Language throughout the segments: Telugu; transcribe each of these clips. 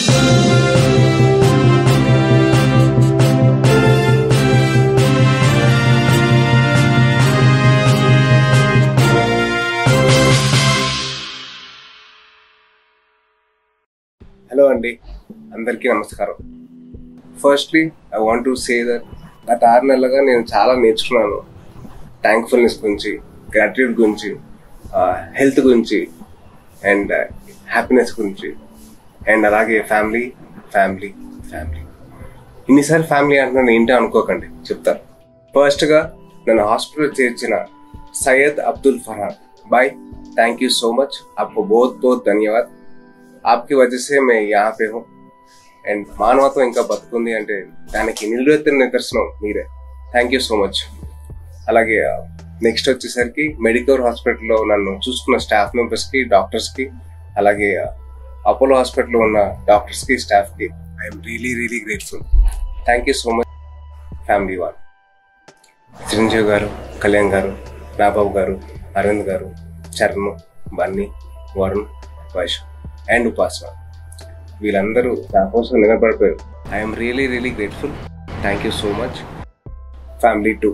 హలో అండి అందరికీ నమస్కారం firstly I want to say that గత ఆరు నెలలుగా నేను చాలా నేర్చుకున్నాను థ్యాంక్ఫుల్నెస్ గురించి గ్రాటిట్యూడ్ గురించి హెల్త్ గురించి అండ్ హ్యాపీనెస్ గురించి అండ్ అలాగే ఫ్యామిలీ ఫ్యామిలీ ఫ్యామిలీ ఇన్నిసార్లు ఫ్యామిలీ అంటున్నాను ఏంటో అనుకోకండి చెప్తాను ఫస్ట్గా నన్ను హాస్పిటల్ చేర్చిన Syed Abdul Farhan bhai thank you so much आपको बहुत बहुत धन्यवाद आपकी वजह से मैं यहाँ पे हूँ అండ్ మానవత్వం ఇంకా బతుకుంది అంటే దానికి నిలువెత్తిన నిదర్శనం మీరే థ్యాంక్ యూ సో మచ్ అలాగే నెక్స్ట్ వచ్చేసరికి మెడికల్ హాస్పిటల్లో నన్ను చూసుకున్న స్టాఫ్ మెంబర్స్కి డాక్టర్స్కి అలాగే అపోలో హాస్పిటల్లో ఉన్న డాక్టర్స్కి స్టాఫ్కి I'm really really grateful thank you so much family వాళ్ళు చిరంజీవి గారు కళ్యాణ్ గారు రాబాబు గారు అరవింద్ గారు చరణ్ బన్నీ వరుణ్ వైష్ అండ్ ఉపాసన వీళ్ళందరూ నా కోసం నిలబడిపోయారు I'm really really grateful thank you so much family two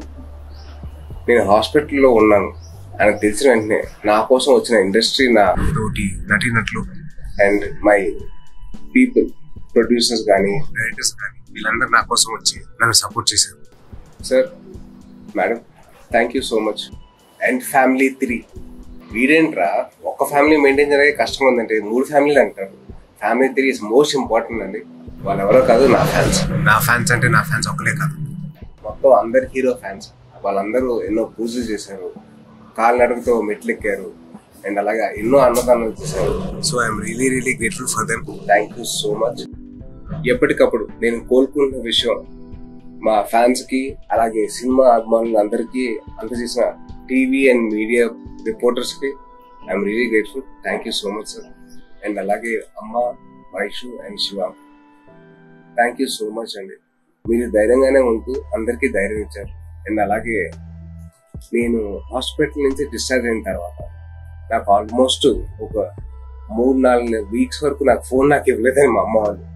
నేను హాస్పిటల్లో ఉన్నాను అని తెలిసిన వెంటనే నా కోసం వచ్చిన ఇండస్ట్రీ నా తోటి నటినట్లు అండ్ మై పీపుల్ ప్రొడ్యూసర్స్ కానీ డైరెక్టర్స్ కానీ వీళ్ళందరూ నా కోసం వచ్చి నన్ను సపోర్ట్ చేశారు sir madam thank you so much and family three వీడేంట్రా ఒక్క ఫ్యామిలీ మెయింటైన్ చేయడానికి కష్టం ఉందంటే మూడు ఫ్యామిలీలు అంటారు family three is most important అండి వాళ్ళు ఎవరో కాదు నా ఫ్యాన్స్ నా ఫ్యాన్స్ అంటే నా ఫ్యాన్స్ ఒక్కలే కాదు మొత్తం అందరు హీరో ఫ్యాన్స్ వాళ్ళందరూ ఎన్నో పూజలు చేశారు కాలినడకతో మెట్లు ఎక్కారు అండ్ అలాగే ఎన్నో అన్నదానాలు చేశారు so I'm really really grateful for them thank you so much ఎప్పటికప్పుడు నేను కోలుకుంటున్న విషయం మా ఫ్యాన్స్ కి అలాగే సినిమా అభిమానులు అందరికీ అందజేసిన టీవీ అండ్ మీడియా రిపోర్టర్స్ కి I'm really grateful thank you so much sir and అలాగే అమ్మ Vaishu and Shiva thank you so much అండి మీరు ధైర్యంగానే ఉంటూ అందరికీ ధైర్యం ఇచ్చారు అండ్ అలాగే నేను హాస్పిటల్ నుంచి డిశ్చార్జ్ అయిన తర్వాత నాకు ఆల్మోస్ట్ ఒక మూడు నాలుగు వీక్స్ వరకు నాకు ఫోన్ నాకు ఇవ్వలేదని మా అమ్మ వాళ్ళు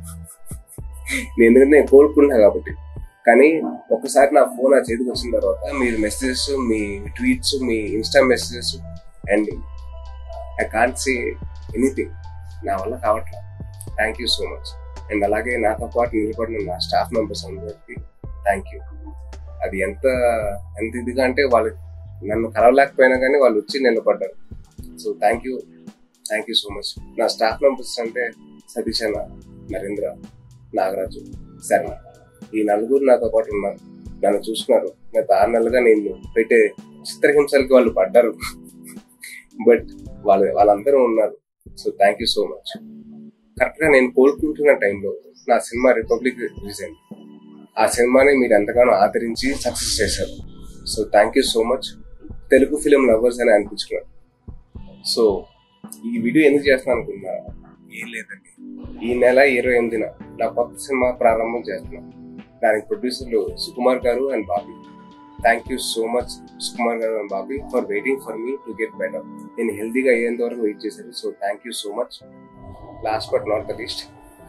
నేను ఎందుకంటే నేను కోరుకున్నా కాబట్టి కానీ ఒకసారి నా ఫోన్ నా చేతికి వచ్చిన తర్వాత మీరు మెసేజెస్ మీ ట్వీట్స్ మీ insta messages and I can't say anything నా వల్ల కావట్లేదు thank you so much and అలాగే నాతో పాటు నిలబడిన నా స్టాఫ్ మెంబర్స్ అందరికి థ్యాంక్ యూ అది ఎంత ఎంత ఇదిగా అంటే వాళ్ళు నన్ను కలవలేకపోయినా కానీ వాళ్ళు వచ్చి నిలబడ్డారు so thank you thank you so much నా స్టాఫ్ మెంబర్స్ అంటే సతీష్ అన్న నరేంద్ర నాగరాజు శర్మ ఈ నలుగురు నాతో పాటు ఉన్నారు నన్ను చూసుకున్నారు గత ఆరు నెలలుగా నేను పెట్టే చిత్రహింసలకి వాళ్ళు పడ్డారు బట్ వాళ్ళు వాళ్ళందరూ ఉన్నారు so thank you so much కరెక్ట్గా నేను కోలుకుంటున్న టైంలో నా సినిమా రిపబ్లిక్ రిలీజ్ అయింది ఆ సినిమాని మీరు ఎంతగానో ఆదరించి సక్సెస్ చేశారు so thank you so much Telugu film lovers అని అనిపించుకున్నారు సో ఈ వీడియో ఎందుకు చేస్తున్నాను అనుకున్నా ఏం లేదండి ఈ నెల ఇరవై ఎనిమిదిన నా కొత్త సినిమా ప్రారంభం చేస్తున్నాను దానికి ప్రొడ్యూసర్లు Sukumar garu and Bobby thank you so much Sukumar garu and Bobby for waiting for me to get better నేను హెల్తీగా అయ్యేంత వరకు వెయిట్ చేశాను so thank you so much last but not the least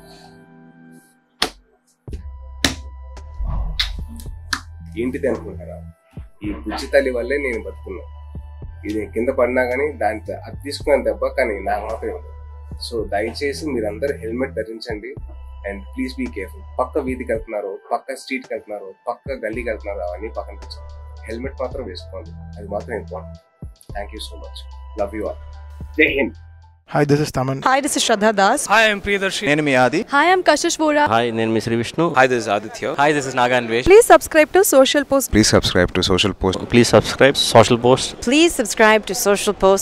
ఏంటిది అనుకుంటారా ఈ బుజ్జి తల్లి వల్లే నేను బతుకున్నా ఇది కింద పడినా కానీ దాని అది తీసుకున్న దెబ్బ కానీ నాకు మాత్రం ఉండదు సో దయచేసి మీరందరూ హెల్మెట్ ధరించండి అండ్ ప్లీజ్ బీ కేర్ఫుల్ పక్క వీధికి వెళ్తున్నారు పక్క స్ట్రీట్కి వెళ్తున్నారు పక్క గల్లీకి వెళ్తున్నారు అవన్నీ పక్కన తెచ్చారు హెల్మెట్ మాత్రం వేసుకోండి అది మాత్రం important thank you so much love you all Jai Hind Hi, this is Taman. Hi, this is Shraddha Das. Hi, I'm Priyadarshi. నేను మీ ఆది Hi, I'm Kashish Vora. Hi నేను మీ Sri Vishnu Hi, this is Aditya. Hi this is Naga Anvesh Please subscribe to Social Post. Please subscribe to social post please subscribe social post Please subscribe to Social Post.